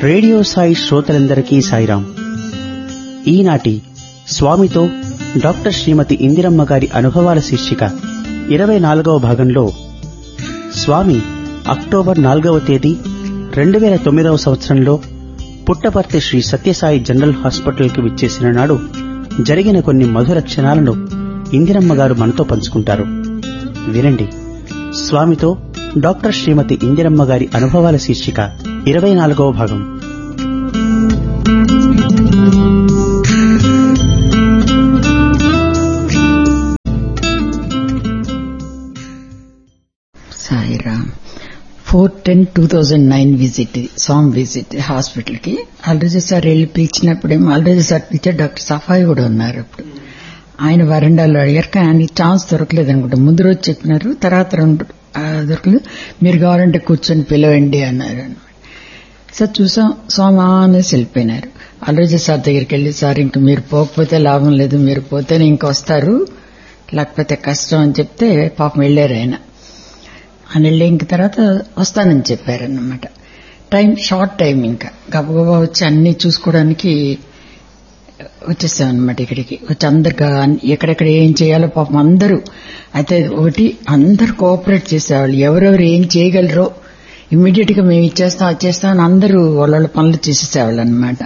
Radio Sai శ్రోతలందరికీ సాయిరాం ఈనాటి స్వామితో డాక్టర్ శ్రీమతి ఇందిరమ్మ గారి అనుభవాల శీర్షిక ఇరవై నాలుగవ భాగంలో స్వామి అక్టోబర్ నాలుగవ తేదీ రెండు వేల తొమ్మిదవ సంవత్సరంలో పుట్టపర్తి శ్రీ సత్యసాయి జనరల్ హాస్పిటల్కి విచ్చేసిన నాడు జరిగిన కొన్ని మధుర క్షణాలను ఇందిరమ్మ గారు మనతో పంచుకుంటారు వినండి స్వామితో డాక్టర్ శ్రీమతి ఇందిరమ్మ గారి అనుభవాల శీర్షిక ఇరవై నాలుగవ భాగం Sairam four ten two thousand nine visit సామ్ విజిట్ హాస్పిటల్కి ఆల్రెడీ సార్ వెళ్ళి పిలిచినప్పుడేమో ఆల్రెడీ సార్ పిలిచారు డాక్టర్ సఫాయి కూడా ఉన్నారు అప్పుడు ఆయన వరండాలో అడిగారు కానీ ఛాన్స్ దొరకలేదు అనుకుంటా ముందు రోజు చెప్పినారు తర్వాత రెండు దొరకలేదు మీరు కావాలంటే కూర్చొని పిలవండి అన్నారు అనమాట సార్ చూసాం స్వామి అనేసి వెళ్ళిపోయినారు ఆల్రెడీ సార్ దగ్గరికి వెళ్ళి సార్ ఇంక మీరు పోకపోతే లాభం లేదు మీరు పోతేనే ఇంక వస్తారు లేకపోతే కష్టం అని చెప్తే పాపం వెళ్ళారు ఆయన అని వెళ్ళి ఇంక తర్వాత వస్తానని చెప్పారన్నమాట టైం షార్ట్ టైం ఇంకా గబగబా వచ్చి అన్ని చూసుకోవడానికి వచ్చేసాం అనమాట ఇక్కడికి వచ్చి అందరు ఎక్కడెక్కడ ఏం చేయాలో పాపం అందరూ అయితే ఒకటి అందరు కోఆపరేట్ చేసేవాళ్ళు ఎవరెవరు ఏం చేయగలరో ఇమ్మీడియట్ గా మేము ఇచ్చేస్తాం వచ్చేస్తాం అని అందరూ వాళ్ళ పనులు చేసేసేవాళ్ళు అనమాట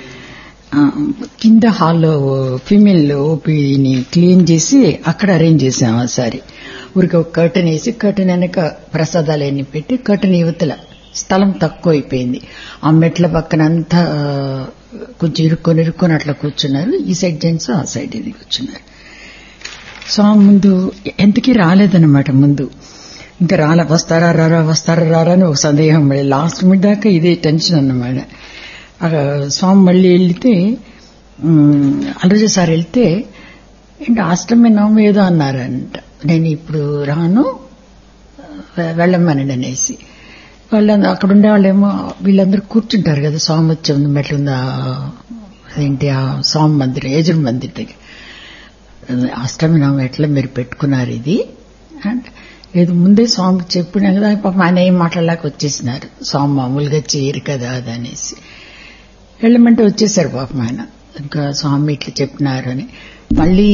కింద హాల్లో ఫీమేల్ ఓపీని క్లీన్ చేసి అక్కడ అరేంజ్ చేసాం ఒకసారి ఊరికి ఒక కర్టన్ వేసి కర్టన్ వెనక ప్రసాదాలు అన్ని పెట్టి కర్టన్ యువతల స్థలం తక్కువ అయిపోయింది ఆ మెట్ల పక్కన అంతా కొంచెం ఇరుక్కొని ఇరుక్కొని అట్లా కూర్చున్నారు ఈ సైడ్ జెంట్స్ ఆ సైడ్ ఇది కూర్చున్నారు సో ముందు ఎంతకీ రాలేదన్నమాట ముందు ఇంకా రాలే వస్తారా రారా వస్తారా రారా అని ఒక సందేహం మళ్ళీ లాస్ట్ మినిట్ దాకా ఇదే టెన్షన్ అన్నమాట స్వామి మళ్ళీ వెళ్తే అలరజ సార్ వెళ్తే ఏంటి అష్టమి నవమి ఏదో అన్నారంట నేను ఇప్పుడు రాను వెళ్ళమనండి అనేసి వాళ్ళందరూ అక్కడ ఉండే వాళ్ళేమో వీళ్ళందరూ కూర్చుంటారు కదా స్వామి వచ్చే ఉంది మెట్లుందా అదేంటి ఆ స్వామి మందిరం ఏజుడు మందిర్ దగ్గర అష్టమి నవమి ఎట్లా మీరు పెట్టుకున్నారు ఇది అంటే ఏదో ముందే స్వామికి చెప్పినా కదా పాపం ఆయన ఏం మాట్లాడలేక వచ్చేసినారు స్వామి మామూలుగా చేయరు కదా అది అనేసి వెళ్ళమంటే వచ్చేసారు పాపం ఆయన ఇంకా స్వామి ఇట్లా చెప్పినారు అని మళ్ళీ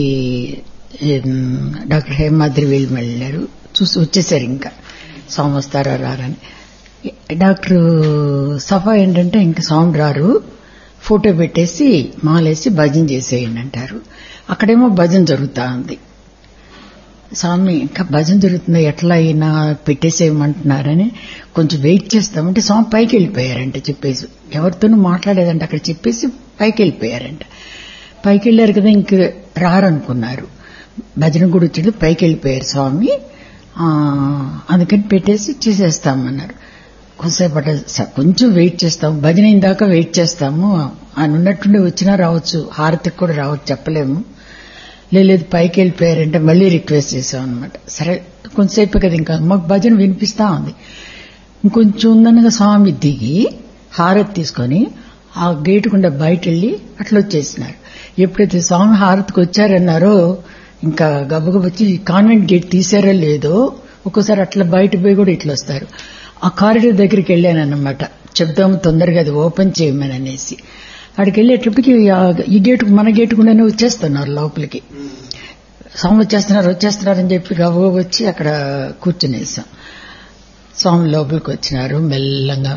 డాక్టర్ హేమాద్రి వీళ్ళు వెళ్ళారు చూసి వచ్చేసారు ఇంకా స్వామి వస్తారా రారని డాక్టర్ సఫా ఏంటంటే ఇంకా స్వామి రారు ఫోటో పెట్టేసి మాలేసి భజన చేసేయండి అంటారు అక్కడేమో భజన జరుగుతా ఉంది స్వామి ఇంకా భజన జరుగుతుంది ఎట్లా అయినా పెట్టేసేయమంటున్నారని కొంచెం వెయిట్ చేస్తామంటే స్వామి పైకి వెళ్ళిపోయారంట చెప్పేసి ఎవరితోనూ మాట్లాడేదంట అక్కడ చెప్పేసి పైకి వెళ్ళిపోయారంట పైకి వెళ్ళారు కదా ఇంక రారనుకున్నారు భజన కూడా వచ్చాడు పైకి వెళ్ళిపోయారు స్వామి అందుకని పెట్టేసి చేసేస్తామన్నారు కొంతసేపట కొంచెం వెయిట్ చేస్తాం భజన ఇందాక వెయిట్ చేస్తాము ఆయన ఉన్నట్టుండి వచ్చినా రావచ్చు హారతికి కూడా రావచ్చు చెప్పలేము లేదు పైకి వెళ్ళిపోయారంటే మళ్ళీ రిక్వెస్ట్ చేసాం అనమాట సరే కొంతసేపు కదా ఇంకా మాకు భజన వినిపిస్తా ఉంది ఇంకొంచెం ఉందనగా స్వామి దిగి హారతి తీసుకొని ఆ గేటు గుండా బయట వెళ్ళి అట్లా వచ్చేసినారు ఎప్పుడైతే స్వామి హారతికి వచ్చారన్నారో ఇంకా గబగబ వచ్చి కాన్వెంట్ గేట్ తీసారో లేదో ఒక్కోసారి అట్లా బయట పోయి కూడా ఇట్లా వస్తారు ఆ కారిడార్ దగ్గరికి వెళ్ళానన్నమాట చెప్దాము తొందరగా అది ఓపెన్ చేయమని అనేసి అక్కడికి వెళ్ళేటప్పటికి ఈ గేటు మన గేటు గుండానే వచ్చేస్తున్నారు లోపలికి స్వామి వచ్చేస్తున్నారు వచ్చేస్తున్నారని చెప్పి గబగబ వచ్చి అక్కడ కూర్చునేసాం స్వామి లోపలికి వచ్చినారు మెల్లంగా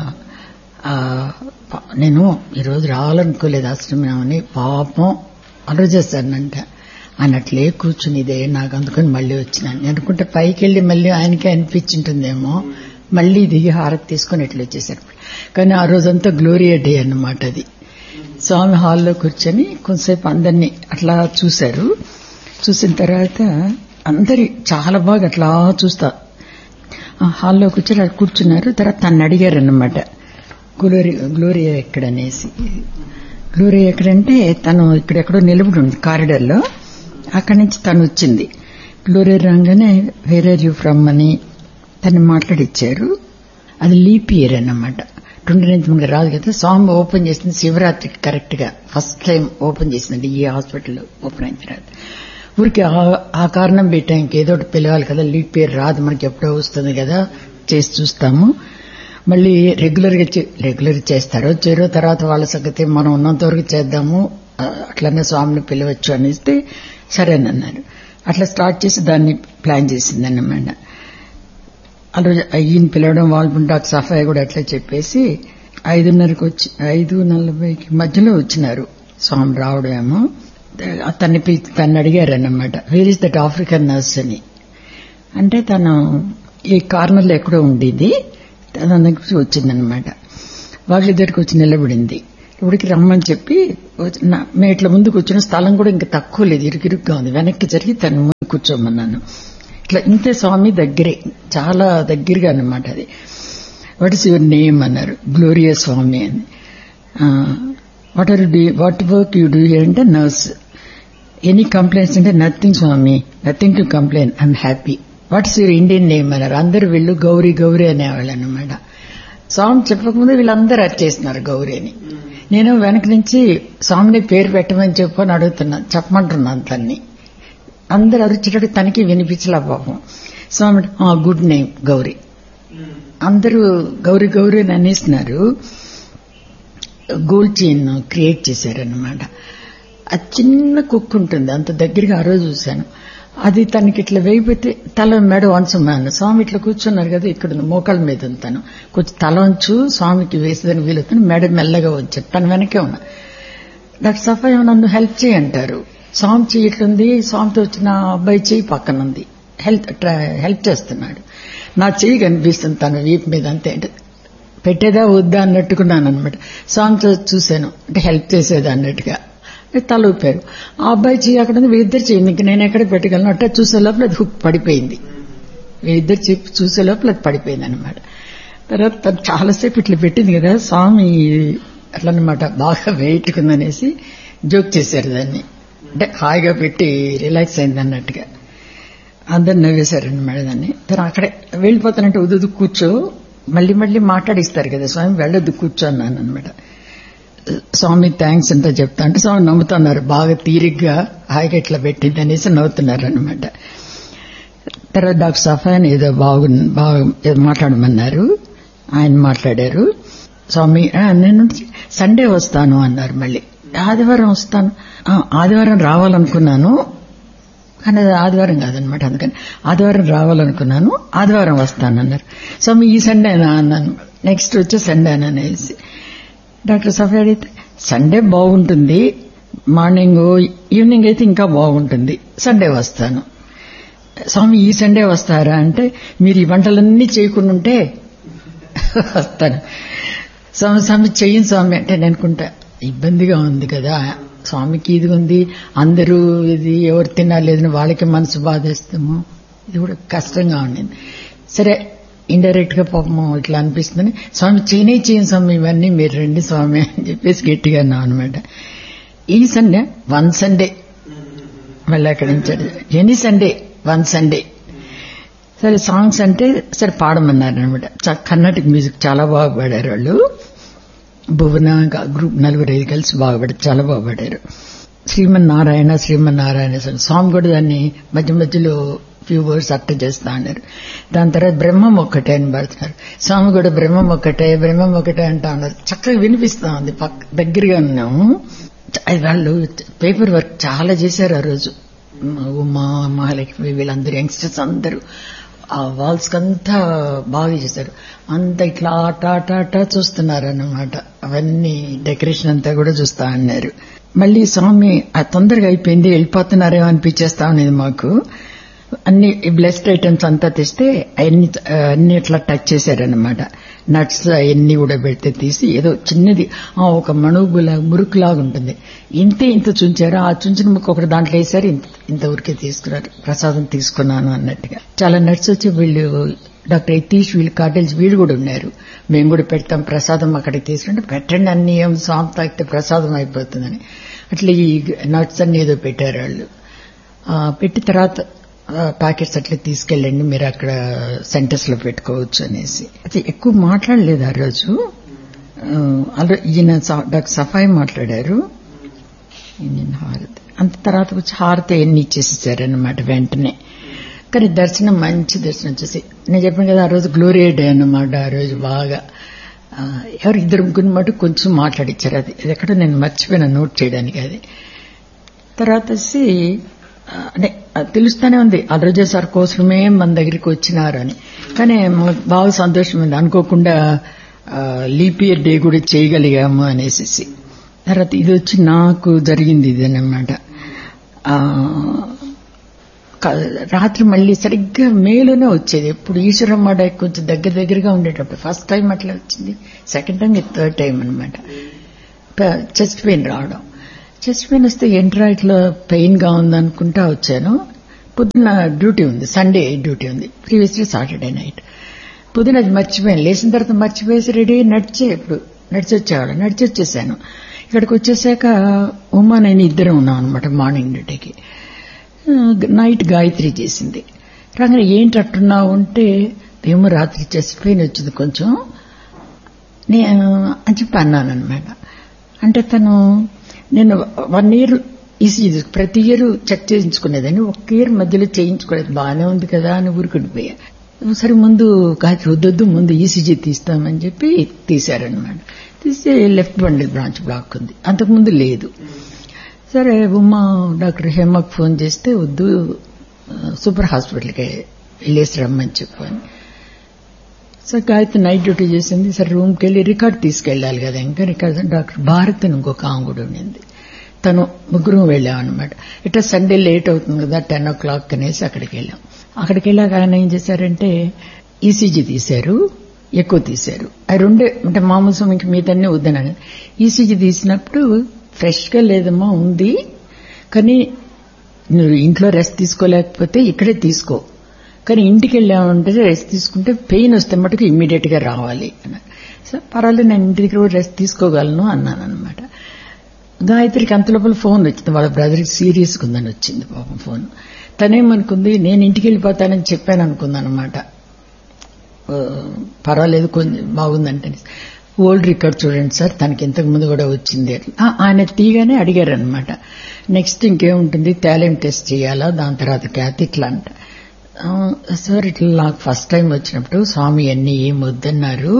నేను ఈరోజు రావాలనుకోలేదు ఆశ్రమని పాపం ఆలోచిస్తానంట అన్నట్లే కూర్చుని ఇదే నాకు అందుకని మళ్ళీ వచ్చినాను అనుకుంటే పైకి వెళ్ళి మళ్ళీ ఆయనకే అనిపించింటుందేమో మళ్ళీ దిగి హారతి తీసుకుని ఎట్లా వచ్చేసారు కానీ ఆ రోజంతా గ్లోరియా డే అన్నమాట అది స్వామి హాల్లో కూర్చొని కొంతసేపు అందరినీ అట్లా చూశారు చూసిన తర్వాత అందరి చాలా బాగా అట్లా చూస్తా హాల్లో కూర్చొని కూర్చున్నారు తర్వాత తను అడిగారు అన్నమాట గ్లోరి గ్లోరియా ఎక్కడనేసి గ్లోరియా ఎక్కడంటే తను ఇక్కడెక్కడో నిలబడి ఉంది కారిడార్లో అక్కడి నుంచి తను వచ్చింది గ్లోరియా రాగానే వేరేర్ యూ ఫ్రమ్ అని తను మాట్లాడిచ్చారు అది లీప్ ఇయర్ అన్నమాట రెండు నుంచి మనకి రాదు కదా స్వామి ఓపెన్ చేసింది శివరాత్రికి కరెక్ట్ గా ఫస్ట్ టైం ఓపెన్ చేసిందండి ఈ హాస్పిటల్ ఓపెన్ అయిన తర్వాత ఊరికి ఆ కారణం పెట్టాం ఇంకేదో ఒకటి పిలవాలి కదా లీడ్ పేరు రాదు మనకి ఎప్పుడో వస్తుంది కదా చేసి చూస్తాము మళ్ళీ రెగ్యులర్ గా రెగ్యులర్ చేస్తారో చేరో తర్వాత వాళ్ళ సంగతి మనం ఉన్నంత వరకు చేద్దాము ఆ, అట్లనే స్వామిని పిలవచ్చు అనేస్తే సరేనన్నారు అట్లా స్టార్ట్ చేసి దాన్ని ప్లాన్ చేసిందన్నమాట ఆ రోజు ఈయన పిలవడం వాళ్ళు డాక్టర్ సఫాయి కూడా అట్లా చెప్పేసి ఐదున్నరకు వచ్చి ఐదు నలభైకి మధ్యలో వచ్చినారు స్వామి రావడం ఏమో తన్ని పిలిచి తను అడిగారన్నమాట where is that African nurse అని అంటే తను ఈ కార్నర్లో ఎక్కడో ఉండేది తన దగ్గరికి వచ్చిందనమాట వాళ్ళిద్దరికి వచ్చి నిలబడింది ఇప్పటికి రమ్మని చెప్పి వచ్చి- నా- మేము ఇట్లా ముందుకు వచ్చిన స్థలం కూడా ఇంకా తక్కువ లేదు ఇరుకిరుగ్గా ఉంది వెనక్కి జరిగి తను ముందు కూర్చోమన్నాను ఇట్లా ఇంతే స్వామి దగ్గరే చాలా దగ్గరగా అన్నమాట అది వాట్ ఇస్ యువర్ నేమ్ అన్నారు గ్లోరియా స్వామి అని what are do what work you do అంటే నర్స్ ఎనీ కంప్లైంట్స్ అంటే nothing Swami nothing to complain I'm happy what's your Indian name అన్నారు అందరు వీళ్ళు గౌరీ గౌరీ అనేవాళ్ళు అనమాట స్వామి చెప్పకముందే వీళ్ళందరూ అరిచేస్తున్నారు గౌరీ అని నేను వెనక నుంచి స్వామిని పేరు పెట్టమని చెప్పని అడుగుతున్నాను చెప్పమంటున్నాను తన్ని అందరు అరిచేటట్టు తనకి వినిపించలే పాపం స్వామి గుడ్ నేమ్ గౌరీ అందరూ గౌరీ గౌరీ అని అనేస్తున్నారు గోల్డ్ చైన్ క్రియేట్ చేశారన్నమాట ఆ చిన్న కుక్ ఉంటుంది అంత దగ్గరగా ఆ రోజు చూశాను అది తనకి ఇట్లా వేయిపోతే తల మెడ వంచమన్నాను స్వామి ఇట్లా కూర్చున్నారు కదా ఇక్కడ ఉంది, మోకాళ్ళ మీద ఉంది తను కొంచెం తల వంచు స్వామికి వేసేదని వీలుతాను మెడ మెల్లగా వచ్చారు తన వెనకే ఉన్నా డాక్టర్ సఫాయి నన్ను హెల్ప్ చేయంటారు స్వామి చెయ్యి ఇట్లుంది స్వామితో వచ్చిన అబ్బాయి చెయ్యి పక్కన ఉంది హెల్ప్ హెల్ప్ చేస్తున్నాడు నా చెయ్యి కనిపిస్తుంది తన వీపు మీద అంతే అంటే పెట్టేదా వద్దా అన్నట్టుకున్నాను అనమాట స్వామితో చూశాను అంటే హెల్ప్ చేసేది అన్నట్టుగా తల ఊపారు ఆ అబ్బాయి చెయ్యి అక్కడ ఉంది వీరిద్దరు చెయ్యి ఇంక నేను ఎక్కడ పెట్టగలను అంటే చూసే లోపల అది హుక్ పడిపోయింది వీరిద్దరు చెప్పి చూసే లోపల అది పడిపోయింది అనమాట తర్వాత తను చాలాసేపు ఇట్లా పెట్టింది కదా స్వామి అట్లనమాట బాగా వేయట్టుకుందనేసి జోక్ చేశారు దాన్ని అంటే హాయిగా పెట్టి రిలాక్స్ అయింది అన్నట్టుగా అందరు నవ్వేశారనమాట దాన్ని తను అక్కడే వెళ్ళిపోతానంటే ఉదు కూర్చో మళ్ళీ మళ్ళీ మాట్లాడిస్తారు కదా స్వామి వెళ్ళొద్దు కూర్చో అన్నాను అనమాట స్వామి థ్యాంక్స్ అంతా చెప్తా అంటే స్వామి నవ్వుతున్నారు బాగా తీరిగ్గా హాయిగా ఇట్లా పెట్టింది అనేసి నవ్వుతున్నారు అనమాట తర్వాత డాక్టర్ సఫాన్ ఏదో బాగు బాగా ఏదో మాట్లాడమన్నారు ఆయన మాట్లాడారు స్వామి "ఆ, నేను సండే వస్తాను అన్నారు మళ్ళీ ఆదివారం వస్తాను "ఆ, ఆదివారం రావాలనుకున్నాను కానీ అది ఆదివారం కాదనమాట అందుకని ఆదివారం రావాలనుకున్నాను ఆదివారం వస్తానన్నారు స్వామి ఈ సండేనా అన్నాను నెక్స్ట్ వచ్చే సండే అనేసి డాక్టర్ సఫీ అడిగితే సండే బాగుంటుంది మార్నింగ్ ఈవినింగ్ అయితే ఇంకా బాగుంటుంది సండే వస్తాను స్వామి ఈ సండే వస్తారా అంటే మీరు ఈ వంటలన్నీ చేయకుండా ఉంటే వస్తాను స్వామి స్వామి చెయ్యను స్వామి అంటే నేను అనుకుంటా ఇబ్బందిగా ఉంది కదా స్వామికి ఇది ఉంది అందరూ ఇది ఎవరు తినాలేదని వాళ్ళకి మనసు బాధేస్తాము ఇది కూడా కష్టంగా ఉండింది సరే ఇండైరెక్ట్ గా పాపం ఇట్లా అనిపిస్తుందని స్వామి చేయనే చేయను స్వామి ఇవన్నీ మీరు రండి స్వామి అని చెప్పేసి గట్టిగా అన్నాం అనమాట ఈ సండే వన్ సండే మళ్ళీ అక్కడి నుంచి ఎనీ సండే వన్ సండే సరే సాంగ్స్ అంటే సరే పాడమన్నారు అనమాట కర్ణాటక మ్యూజిక్ చాలా బాగా పాడారు వాళ్ళు భువన గ్రూప్ నలుగురు ఐదు కలిసి బాగా పాడారు చాలా బాగా పాడారు శ్రీమన్నారాయణ శ్రీమన్నారాయణ సాంగ్ కూడా దాన్ని మధ్య మధ్యలో ఫ్యూ వర్డ్స్ అట్ట చేస్తా అన్నారు దాని తర్వాత బ్రహ్మం ఒక్కటే అని పడుతున్నారు స్వామి కూడా బ్రహ్మం ఒక్కటే బ్రహ్మం ఒక్కటే అంటా ఉన్నారు చక్కగా వినిపిస్తా ఉంది పక్క దగ్గరగా ఉన్నాము అది వాళ్ళు పేపర్ వర్క్ చాలా చేశారు ఆ రోజు ఉమా మహాలక్ష్మి వీళ్ళందరూ యంగ్స్టర్స్ అందరూ ఆ వాల్స్ అంతా బాగా చేశారు అంత ఇట్లా ఆట ఆట ఆట చూస్తున్నారు అన్నమాట అవన్నీ డెకరేషన్ అంతా కూడా చూస్తా అన్నారు మళ్ళీ స్వామి ఆ తొందరగా అయిపోయింది వెళ్ళిపోతున్నారేమో అనిపించేస్తా ఉండేది మాకు అన్ని బ్లెస్డ్ ఐటమ్స్ అంతా తెస్తే అన్ని అన్ని ఇట్లా టచ్ చేశారనమాట నట్స్ అవన్నీ కూడా పెడితే తీసి ఏదో చిన్నది ఆ, ఒక మణుగులా మురుకులాగా ఉంటుంది ఇంతే ఇంత చుంచారు ఆ చుంచిన ముక్క ఒకటి దాంట్లో వేశారు ఇంత ఇంత ఊరికే తీసుకున్నారు ప్రసాదం తీసుకున్నాను అన్నట్టుగా చాలా నట్స్ వచ్చి వీళ్ళు డాక్టర్ యతీష్ వీళ్ళు కాటేజ్ వీళ్ళు కూడా ఉన్నారు మేము కూడా పెడతాం ప్రసాదం అక్కడికి తీసుకుంటే పెట్టండి అన్ని ఏం సాంగ్ తాగితే ప్రసాదం అయిపోతుందని అట్లా ఈ నట్స్ అన్ని ఏదో పెట్టారు వాళ్ళు ఆ, పెట్టి తర్వాత ప్యాకెట్స్ అట్లా తీసుకెళ్ళండి మీరు అక్కడ సెంటర్స్ లో పెట్టుకోవచ్చు అనేసి అయితే ఎక్కువ మాట్లాడలేదు ఆ రోజు ఆ, అలా ఈయన స- డాక్టర్ సఫాయి మాట్లాడారు ఈయన హారతి అంత తర్వాత వచ్చి హారతి ఎన్ని ఇచ్చేసేసారనమాట వెంటనే కానీ దర్శనం మంచి దర్శనం చూసి నేను చెప్పాను కదా ఆ రోజు గ్లోరియా డే అన్నమాట ఆ రోజు బాగా ఆ, ఎవరు ఇద్దరు ముగ్గురు మటు కొంచెం మాట్లాడిచ్చారు అది అది ఎక్కడ నేను మర్చిపోయిన నోట్ చేయడానికి అది తర్వాత వచ్చి ఆ, అంటే అది తెలుస్తూనే ఉంది అడ్రజ సార్ కోసమే మన దగ్గరికి వచ్చినారు అని కానీ మాకు బాగా సంతోషం ఉంది అనుకోకుండా లీప్ ఇయర్ డే కూడా చేయగలిగాము అనేసి తర్వాత ఇది వచ్చి నాకు జరిగింది ఇది అనమాట రాత్రి మళ్ళీ సరిగ్గా మేలోనే వచ్చేది ఎప్పుడు ఈశ్వరమ్మ డే కొంచెం దగ్గర దగ్గరగా ఉండేటప్పుడు ఫస్ట్ టైం అట్లా వచ్చింది సెకండ్ టైం ఇది థర్డ్ టైం అనమాట చెస్ట్ పెయిన్ రావడం చెస్ట్ పెయిన్ వస్తే ఎంట్రా ఇట్లా పెయిన్ గా ఉందనుకుంటా వచ్చాను పొద్దున్న డ్యూటీ ఉంది సండే డ్యూటీ ఉంది ప్రీవియస్లీ సాటర్డే నైట్ పొద్దున అది మర్చిపోయాను లేచిన తర్వాత మర్చిపోయేసి రెడీ నడిచే ఇప్పుడు నడిచి వచ్చేవాడు నడిచి వచ్చేసాను ఇక్కడికి వచ్చేసాక ఉమా నేను ఇద్దరం ఉన్నాం అనమాట మార్నింగ్ డ్యూటీకి ఆ, నైట్ గాయత్రి చేసింది రాగానే ఏంటి అట్టున్నావు అంటే ఏమో రాత్రి చెస్ట్ పెయిన్ వచ్చింది కొంచెం నేను అని చెప్పి అన్నాను అనమాట అంటే తను నేను వన్ ఇయర్ ఈసీజీ ప్రతి ఇయర్ చెక్ చేయించుకునేదని ఒక్క ఇయర్ మధ్యలో చేయించుకోలేదు బాగానే ఉంది కదా అని ఊరుకుండిపోయా సరే ముందు గాయత్రి వద్దొద్దు ముందు ఈసీజీ తీస్తామని చెప్పి తీశారనమాట తీస్తే లెఫ్ట్ బండిల్ బ్రాంచ్ బ్లాక్ ఉంది అంతకుముందు లేదు సరే ఉమా డాక్టర్ హేమకు ఫోన్ చేస్తే వద్దు ఆ, సూపర్ హాస్పిటల్కి వెళ్ళేసి రమ్మని చెప్పాను సరే గాయత్రి నైట్ డ్యూటీ చేసింది సరే రూమ్కి వెళ్ళి రికార్డ్ తీసుకెళ్ళాలి కదా ఇంకా రికార్డ్ డాక్టర్ భారత్ అని ఇంకొక ఆమె కూడా ఉండింది తను ముగ్గురు వెళ్ళామన్నమాట ఇట్లా సండే లేట్ అవుతుంది కదా టెన్ ఓ క్లాక్ అనేసి అక్కడికి వెళ్ళాం అక్కడికి వెళ్ళాక ఆయన ఏం చేశారంటే ఈసీజీ తీశారు ఎక్కువ తీశారు అవి రెండే అంటే మామూలు సమయంకి మీదన్నే వద్దనని ఈసీజీ తీసినప్పుడు ఫ్రెష్ గా లేదమ్మా ఉంది కానీ నువ్వు ఇంట్లో రెస్ట్ తీసుకోలేకపోతే ఇక్కడే తీసుకో కానీ ఇంటికి వెళ్ళామంటే రెస్ట్ తీసుకుంటే పెయిన్ వస్తే మటుకు ఇమ్మీడియట్ గా రావాలి అన్నారు సరే పర్వాలేదు నేను ఇంటి దగ్గర కూడా రెస్ట్ తీసుకోగలను అన్నాను అనమాట గాయత్రికి అంత లోపల ఫోన్ వచ్చింది వాళ్ళ బ్రదర్కి సీరియస్గా ఉందని వచ్చింది పాపం ఫోన్ తనేమనుకుంది నేను ఇంటికి వెళ్ళిపోతానని చెప్పాను అనుకుంది అనమాట పర్వాలేదు కొంచెం బాగుందంటే ఓల్డ్ రికార్డ్ చూడండి సార్ తనకి ఇంతకు ముందు కూడా వచ్చింది అట్లా. ఆ, ఆయన తీగానే అడిగారు అనమాట నెక్స్ట్ ఇంకేముంటుంది టాలెం టెస్ట్ చేయాలా దాని తర్వాత క్యాత్ ఇట్లా అంట ఆ, సార్ ఇట్లా నాకు ఫస్ట్ టైం వచ్చినప్పుడు స్వామి అన్ని ఏం వద్దన్నారు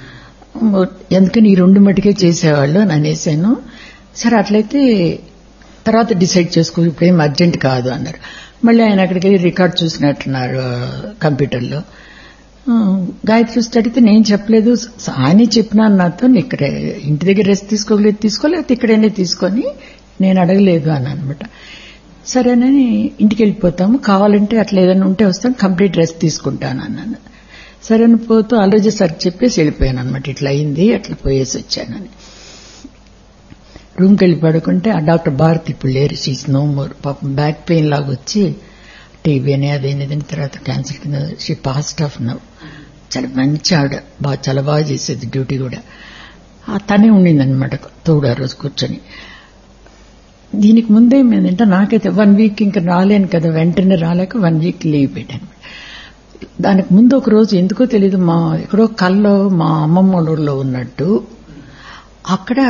ఎందుకని ఈ రెండు మటుకే చేసేవాళ్ళు అని అనేసాను సరే అట్లయితే తర్వాత డిసైడ్ చేసుకో ఇప్పుడేం అర్జెంట్ కాదు అన్నారు మళ్ళీ ఆయన అక్కడికి వెళ్ళి రికార్డ్ చూసినట్టున్నారు ఆ, కంప్యూటర్లో ఆ, గాయత్రి చూస్తే అడిగితే నేను చెప్పలేదు స- ఆయనే చెప్పినాను నాతో ఇక్కడ ఇంటి దగ్గర రెస్ట్ తీసుకోలేదు తీసుకోలేదు ఇక్కడైనా తీసుకొని నేను అడగలేదు అని అనమాట సరేనని ఇంటికి వెళ్ళిపోతాము కావాలంటే అట్లా ఏదైనా ఉంటే వస్తాను కంప్లీట్ రెస్ట్ తీసుకుంటాను అన్నాను సరే అని పోతూ ఆలోచి సార్ చెప్పేసి వెళ్ళిపోయాను అనమాట ఇట్లా అయింది అట్లా పోయేసి వచ్చానని రూమ్కి వెళ్ళి పడుకుంటే ఆ డాక్టర్ భారత్ ఇప్పుడు లేరు షీస్ నో మోర్ పాపం బ్యాక్ పెయిన్ లాగా వచ్చి టీబీ అని అదేని దీని తర్వాత క్యాన్సర్ కింద షీ పాస్ట్ ఆఫ్ నవ్ చాలా మంచి ఆవిడ బాగా చాలా బాగా చేసేది డ్యూటీ కూడా ఆ తనే ఉండిందనమాట తోడు ఆ రోజు కూర్చొని దీనికి ముందే ఏంటంటే నాకైతే వన్ వీక్ ఇంకా రాలేను కదా వెంటనే రాలేక వన్ వీక్ లీవ్ పెట్టాను దానికి ముందు ఒక రోజు ఎందుకో తెలియదు మా ఎక్కడో కల్లో మా అమ్మమ్మ వాళ్ళ ఊర్లో ఉన్నట్టు అక్కడ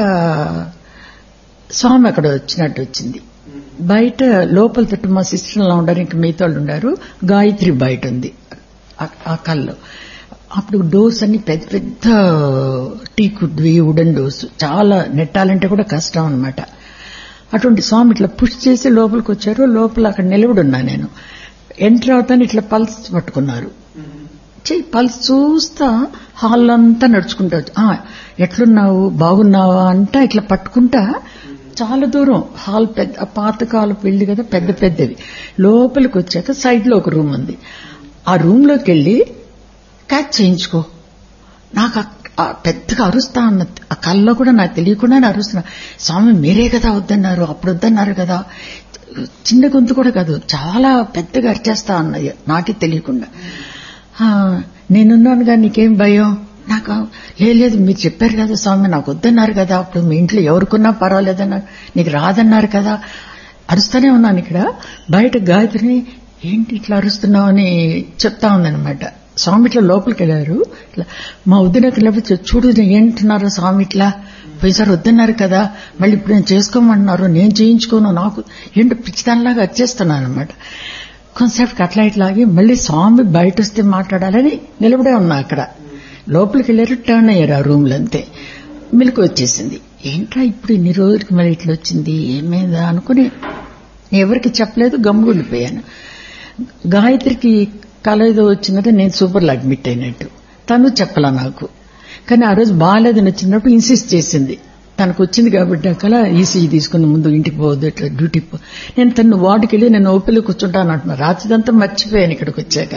స్వామి అక్కడ వచ్చినట్టు వచ్చింది బయట లోపల తట్టు మా సిస్టర్లో ఉండరు ఇంకా మిగతా వాళ్ళు ఉన్నారు గాయత్రి బయట ఉంది ఆ- ఆ కల్లో అప్పుడు డోస్ అన్ని పెద్ద పెద్ద టీ కుడ్వి వుడెన్ డోస్ చాలా నెట్టాలంటే కూడా కష్టం అన్నమాట అటువంటి స్వామి ఇట్లా పుష్ చేసి లోపలికి వచ్చారు లోపల అక్కడ నిలబడున్నా నేను ఎంటర్ అవుతాను ఇట్లా పల్స్ పట్టుకున్నారు చెయ్యి పల్స్ చూస్తా హాల్ అంతా నడుచుకుంటా వచ్చి, "ఆ, ఎట్లున్నావు బాగున్నావా అంట ఇట్లా పట్టుకుంటా చాలా దూరం హాల్ పెద్ద ఆ పాతకాలపు ఇల్లు కదా పెద్ద పెద్దవి లోపలికి వచ్చాక సైడ్ లో ఒక రూమ్ ఉంది ఆ రూమ్ లోకి వెళ్ళి క్యాచ్ చేయించుకో నాకు ఆ- ఆ పెద్దగా అరుస్తా అన్న ఆ కల్లో కూడా నాకు తెలియకుండానే అరుస్తున్నా స్వామి మీరే కదా వద్దన్నారు అప్పుడు వద్దన్నారు కదా చిన్న గొంతు కూడా కాదు చాలా పెద్దగా అరిచేస్తా అన్నది నాకే తెలియకుండా "ఆ, నేనున్నానుగా నీకేం భయం నాకు "లే, లేదు మీరు చెప్పారు కదా స్వామి నాకు వద్దన్నారు కదా అప్పుడు మీ ఇంట్లో ఎవరికున్నా పర్వాలేదన్నారు నీకు రాదన్నారు కదా అరుస్తూనే ఉన్నాను ఇక్కడ బయట గాయత్రిని ఏంటి ఇట్లా అరుస్తున్నావు అని చెప్తా ఉందనమాట స్వామి ఇట్లా లోపలికి వెళ్ళారు ఇట్లా మా వద్దునకి లేకపోతే చూడు ఏంటున్నారు స్వామి ఇట్లా పోయిసారి వద్దన్నారు కదా మళ్ళీ ఇప్పుడు నేను చేసుకోమంటున్నారు నేను చేయించుకోను నాకు ఏంటో పిచ్చిదానిలాగా వచ్చేస్తున్నాను అనమాట కొంతసేపటికి అట్లా ఇట్లాగి మళ్ళీ స్వామి బయట వస్తే మాట్లాడాలని నిలబడే ఉన్నా అక్కడ లోపలికి వెళ్ళారు టర్న్ అయ్యారు ఆ రూమ్లో అంతే మిల్క్ వచ్చేసింది ఏంట్రా ఇప్పుడు ఇన్ని రోజులకి మళ్ళీ ఇట్లా వచ్చింది ఏమైందా అనుకుని ఎవరికి చెప్పలేదు గమ్ముగుండిపోయాను గాయత్రికి కళ ఏదో వచ్చిందంటే నేను సూపర్లో అడ్మిట్ అయినట్టు తను చెప్పలా నాకు కానీ ఆ రోజు బాగాలేదని వచ్చినప్పుడు ఇన్సిస్ట్ చేసింది తనకు వచ్చింది కాబట్టి ఆ కళ ఈసీజీ తీసుకుని ముందు ఇంటికి పోవద్దు ఇట్లా డ్యూటీకి పో నేను తను వార్డుకి వెళ్ళి నేను ఓపిలో కూర్చుంటాను అంటున్నా రాత్రిదంతా మర్చిపోయాను ఇక్కడికి వచ్చాక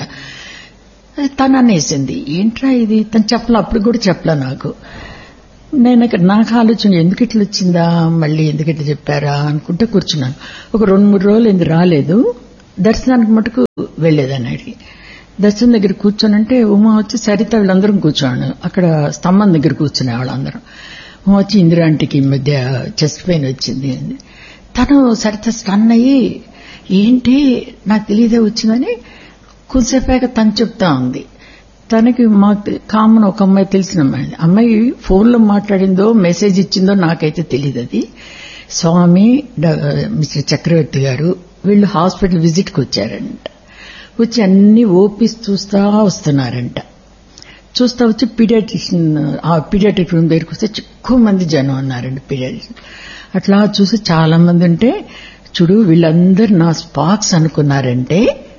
అది తను అనేసింది ఏంట్రా ఇది తను చెప్పలా అప్పుడు కూడా చెప్పలా నాకు నేను ఇక్కడ నాకు ఆలోచన ఎందుకు ఇట్లా వచ్చిందా మళ్ళీ ఎందుకు ఇట్లా చెప్పారా అనుకుంటే కూర్చున్నాను ఒక రెండు మూడు రోజులు ఎందుకు రాలేదు దర్శనానికి మటుకు వెళ్లేదని అడిగి దర్శనం దగ్గర కూర్చోనంటే ఉమా వచ్చి సరిత వీళ్ళందరం కూర్చోను అక్కడ స్తంభం దగ్గర కూర్చునే వాళ్ళందరం ఉమా వచ్చి ఇందిరాంటికి ఈ మధ్య చెస్ట్ పెయిన్ వచ్చింది అంది తను సరిత స్టన్ అయ్యి ఏంటి నాకు తెలియదే వచ్చిందని కొంతసేపాక తను చెప్తా ఉంది తనకి మాకు కామన్ ఒక అమ్మాయి తెలిసిన అమ్మాయి అమ్మాయి ఫోన్లో మాట్లాడిందో మెసేజ్ ఇచ్చిందో నాకైతే తెలియదు అది స్వామి డ- మిస్టర్ చక్రవర్తి గారు వీళ్ళు హాస్పిటల్ విజిట్కి వచ్చారంట వచ్చి అన్ని ఓపీస్ చూస్తా వస్తున్నారంట చూస్తా వచ్చి పీడియాట్రిషియన్ ఆ పీడియాట్రిక్ రూమ్ దగ్గరికి వస్తే ఎక్కువ మంది జనం ఉన్నారండి పీడియాట్రిషియన్ అట్లా చూసి చాలా మంది ఉంటే చూడు వీళ్ళందరూ నా స్పాక్స్ అనుకున్నారంటే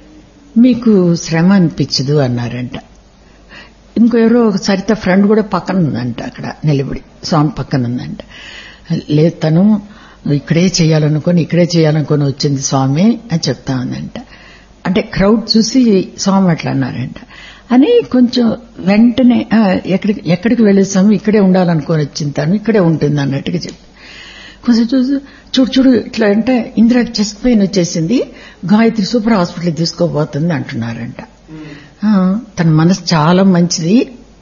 మీకు శ్రమ అనిపించదు అన్నారంట ఇంకో ఎవరో ఒక సరిత ఫ్రెండ్ కూడా పక్కన ఉందంట అక్కడ నిలబడి స్వామి పక్కన ఉందంట లేదు తను ఇక్కడే చేయాలనుకొని ఇక్కడే చేయాలనుకొని వచ్చింది స్వామి అని చెప్తా ఉందంట అంటే క్రౌడ్ చూసి స్వామి అట్లా అన్నారంట అని కొంచెం వెంటనే "ఆ, ఎక్కడికి ఎక్కడికి వెళ్ళే స్వామి ఇక్కడే ఉండాలనుకొని వచ్చింది తను ఇక్కడే ఉంటుంది అన్నట్టుగా చెప్పి కొంచెం చూసి చూడు చూడు ఇట్లా అంటే ఇందిరాకి చెస్ట్ పెయిన్ వచ్చేసింది గాయత్రి సూపర్ హాస్పిటల్ తీసుకోబోతుంది అంటున్నారంట ఆ, తన మనసు చాలా మంచిది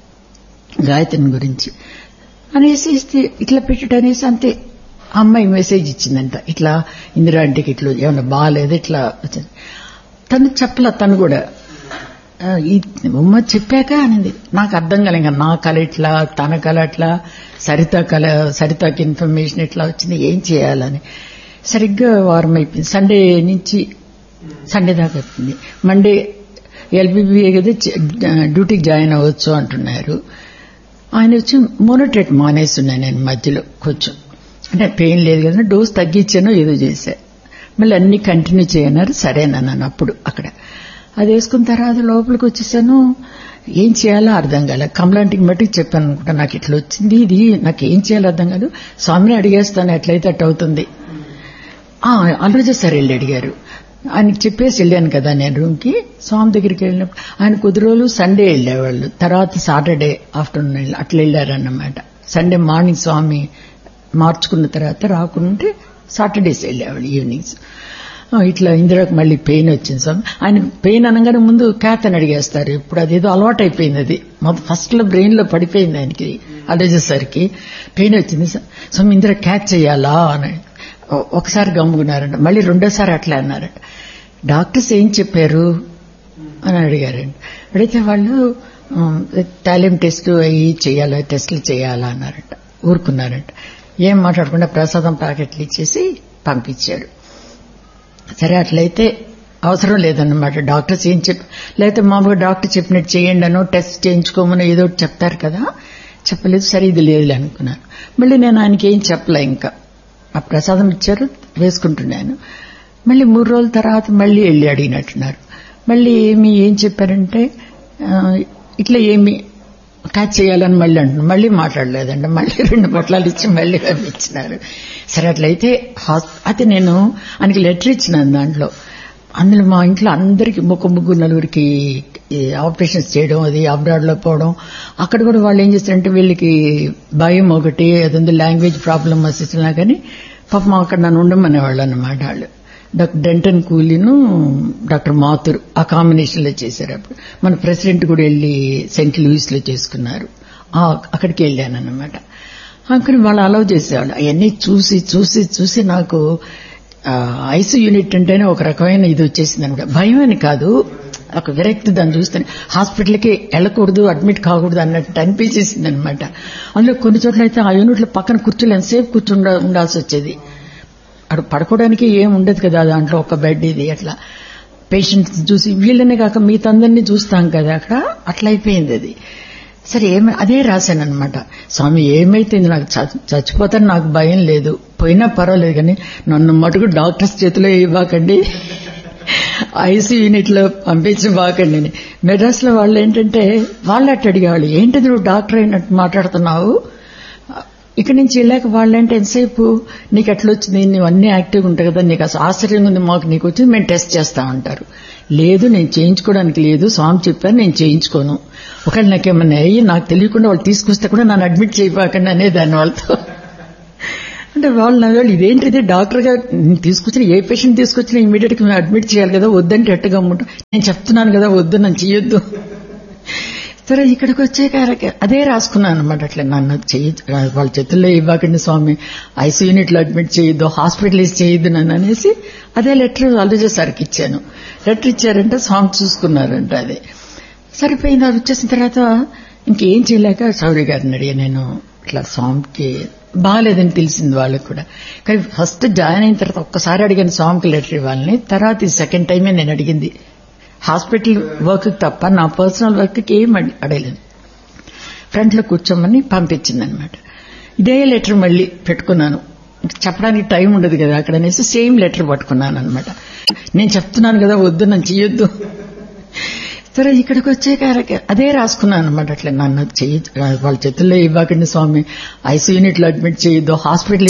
గాయత్రిని గురించి అనేసి ఇస్తే ఇట్లా పెట్టడం అనేసి అంతే ఆ అమ్మాయి మెసేజ్ ఇచ్చిందంట ఇట్లా ఇందిరా ఆంటీకి ఇట్లా ఏమన్నా బాగాలేదు ఇట్లా వచ్చింది తను చెప్పలా తను కూడా ఆ, ఈ ఉమ్మ చెప్పాక అనింది నాకు అర్థం కాలే ఇంకా నా కళ ఇట్లా తన కళ అట్లా సరిత కళ సరితకి ఇన్ఫర్మేషన్ ఇట్లా వచ్చింది ఏం చేయాలని సరిగ్గా వారం అయిపోయింది సండే నుంచి సండే దాకా అయిపోయింది మండే ఎల్బీబీఏ కదా చ- డ్యూటీకి జాయిన్ అవ్వచ్చు అంటున్నారు ఆయన వచ్చి మోనోటేట్ మానేస్తున్నాను నేను మధ్యలో కొంచెం అంటే పెయిన్ లేదు కదా డోస్ తగ్గించాను ఏదో చేశా మళ్ళీ అన్ని కంటిన్యూ చేయన్నారు సరేనన్నాను అప్పుడు అక్కడ అది వేసుకున్న తర్వాత లోపలికి వచ్చేసాను ఏం చేయాలో అర్థం కాలే కమలాంటికి మట్టుకు చెప్పాను అనుకుంటా నాకు ఇట్లా వచ్చింది ఇది నాకు ఏం చేయాలో అర్థం కాదు స్వామిని అడిగేస్తాను ఎట్లయితే అట్ట అవుతుంది ఆ, అల్లరజ సార్ వెళ్ళి అడిగారు ఆయనకి చెప్పేసి వెళ్ళాను కదా నేను రూమ్కి స్వామి దగ్గరికి వెళ్ళినప్పుడు ఆయన కొద్ది రోజులు సండే వెళ్ళేవాళ్ళు తర్వాత సాటర్డే ఆఫ్టర్నూన్ వెళ్ళి అట్లా వెళ్ళారన్నమాట సండే మార్నింగ్ స్వామి మార్చుకున్న తర్వాత రాకుంటే సాటర్డేస్ వెళ్ళేవాళ్ళు ఈవినింగ్స్ ఆ, ఇట్లా ఇందిరాకు మళ్ళీ పెయిన్ వచ్చింది స్వామి ఆయన పెయిన్ అనగానే ముందు క్యాత్ అని అడిగేస్తారు ఇప్పుడు అదేదో అలవాటు అయిపోయింది అది మొదటి ఫస్ట్ లో బ్రెయిన్ లో పడిపోయింది ఆయనకి అలజేసరికి పెయిన్ వచ్చింది స్వామి ఇందిరా క్యాచ్ చేయాలా అని ఒ- ఒకసారి గమ్ముకున్నారంట మళ్ళీ రెండోసారి అట్లా అన్నారంట డాక్టర్స్ ఏం చెప్పారు అని అడిగారండి అడిగితే వాళ్ళు టాలెంట్ టెస్ట్ అయ్యి చేయాలా టెస్టులు చేయాలా అన్నారంట ఊరుకున్నారంట ఏం మాట్లాడకుండా ప్రసాదం ప్యాకెట్లు ఇచ్చేసి పంపించారు సరే అట్లయితే అవసరం లేదన్నమాట డాక్టర్స్ ఏం చెప్ లేకపోతే మామూలుగా డాక్టర్ చెప్పినట్టు చేయండి అనో టెస్ట్ చేయించుకోమని ఏదో ఒకటి చెప్తారు కదా చెప్పలేదు సరే ఇది లేదులే అనుకున్నాను మళ్ళీ నేను ఆయనకి ఏం చెప్పలే ఇంకా ఆ ప్రసాదం ఇచ్చారు వేసుకుంటున్నాను మళ్ళీ మూడు రోజుల తర్వాత మళ్ళీ వెళ్ళి అడిగినట్టున్నారు మళ్ళీ ఏమి ఏం చెప్పారంటే ఆ, ఇట్లా ఏమి క్యాచ్ చేయాలని మళ్ళీ అంటున్నారు మళ్ళీ మాట్లాడలేదండి మళ్ళీ రెండు పొట్లాలు ఇచ్చి మళ్ళీ పంపించినారు సరే అట్లయితే హాస్- అయితే నేను ఆయనకి లెటర్ ఇచ్చినాను దాంట్లో అందులో మా ఇంట్లో అందరికి ఒక ముగ్గురు నలుగురికి ఈ ఆపరేషన్స్ చేయడం అది అబ్రాడ్ లో పోవడం అక్కడ కూడా వాళ్ళు ఏం చేస్తారంటే వీళ్ళకి భయం ఒకటి అదంతా లాంగ్వేజ్ ప్రాబ్లమ్ అసిస్తున్నా కానీ పాపం అక్కడ నన్ను ఉండమనేవాళ్ళు అన్నమాట వాళ్ళు డాక్టర్ డెంటన్ కూలీను డాక్టర్ మాథుర్ ఆ కాంబినేషన్ లో చేశారు అప్పుడు మన ప్రెసిడెంట్ కూడా వెళ్ళి సెంట్ లూయిస్ లో చేసుకున్నారు ఆ, అక్కడికి వెళ్ళాను అన్నమాట అక్కడ వాళ్ళు అలౌ చేసేవాళ్ళు అవన్నీ చూసి చూసి చూసి నాకు ఐసు యూనిట్ అంటేనే ఒక రకమైన ఇది వచ్చేసింది అనమాట భయం అని కాదు ఒక విరక్తి దాన్ని చూస్తే హాస్పిటల్కి వెళ్ళకూడదు అడ్మిట్ కాకూడదు అన్నట్టు అనిపించేసింది అనమాట అందులో కొన్ని చోట్ల అయితే ఆ యూనిట్లో పక్కన కూర్చోలు ఎంతసేపు కూర్చుండ ఉండాల్సి వచ్చేది అక్కడ పడుకోవడానికి ఏం ఉండదు కదా దాంట్లో ఒక బెడ్ ఇది అట్లా పేషెంట్స్ చూసి వీళ్ళనే కాక మీతందరినీ చూస్తాం కదా అక్కడ అట్లా అయిపోయింది అది సరే ఏమ అదే రాశాను అనమాట స్వామి ఏమైతే నాకు చ- చచ్చిపోతాను నాకు భయం లేదు పోయినా పర్వాలేదు కానీ నన్ను మటుకు డాక్టర్స్ చేతిలో ఇవ్వకండి ఐసీ యూనిట్ లో పంపించి బాకండి అని. మెడ్రాస్ లో వాళ్ళు ఏంటంటే వాళ్ళు అట్టు అడిగేవాళ్ళు ఏంటిది నువ్వు డాక్టర్ అయినట్టు మాట్లాడుతున్నావు ఇక్కడి నుంచి వెళ్ళాక వాళ్ళంటే ఎంతసేపు నీకు ఎట్లా వచ్చింది నువ్వు అన్ని యాక్టివ్గా ఉంటావు కదా నీకు అసలు ఆశ్చర్యంగా ఉంది మాకు నీకు వచ్చింది మేము టెస్ట్ చేస్తా ఉంటారు లేదు నేను చేయించుకోవడానికి లేదు స్వామి చెప్పారు నేను చేయించుకోను ఒకవేళ నాకేమన్నా అయ్యి నాకు తెలియకుండా వాళ్ళు తీసుకొస్తే కూడా నన్ను అడ్మిట్ చేయబాకండి అనేదాన్ని వాళ్ళతో అంటే వాళ్ళు నవ్వాలి ఇదేంటిది డాక్టర్ గా తీసుకొచ్చిన ఏ పేషెంట్ తీసుకొచ్చినా ఇమీడియట్ గా అడ్మిట్ చేయాలి కదా వద్దంటే ఎట్టగా ఉంటాం నేను చెప్తున్నాను కదా వద్దు నన్ను చెయ్యొద్దు సరే ఇక్కడికి వచ్చాక అదే రాసుకున్నాను అనమాట అట్లా నన్ను చెయ్యి వాళ్ళ చేతుల్లో ఇవ్వకండి స్వామి ఐసీ యూనిట్ లో అడ్మిట్ చేయొద్దు హాస్పిటలైజ్ చేయొద్దు నన్ను అనేసి అదే లెటర్ అల్లుజ సార్కి ఇచ్చాను లెటర్ ఇచ్చారంటే స్వామి చూసుకున్నారంట అది సరిపోయింది అది వచ్చేసిన తర్వాత ఇంకేం చేయలేక సౌరి గారిని అడిగా నేను ఇట్లా స్వామికి బాగాలేదని తెలిసింది వాళ్ళకి కూడా కానీ ఫస్ట్ జాయిన్ అయిన తర్వాత ఒక్కసారి అడిగాను స్వామికి లెటర్ ఇవ్వాలని తర్వాత ఇది సెకండ్ టైమే నేను అడిగింది హాస్పిటల్ వర్క్ తప్ప నా పర్సనల్ వర్క్కి ఏం అడి- అడగలేదు ఫ్రంట్ లో కూర్చోమని పంపించింది అనమాట ఇదే లెటర్ మళ్ళీ పెట్టుకున్నాను చెప్పడానికి టైం ఉండదు కదా అక్కడ అనేసి సేమ్ లెటర్ పట్టుకున్నాను అనమాట నేను చెప్తున్నాను కదా వద్దు నన్ను చెయ్యొద్దు సరే ఇక్కడికి వచ్చాక అదే రాసుకున్నాను అనమాట అట్లా నన్ను చెయ్యి వాళ్ళ చేతుల్లో ఇవ్వకండి స్వామి ఐసీ యూనిట్ లో అడ్మిట్ చేయొద్దు హాస్పిటల్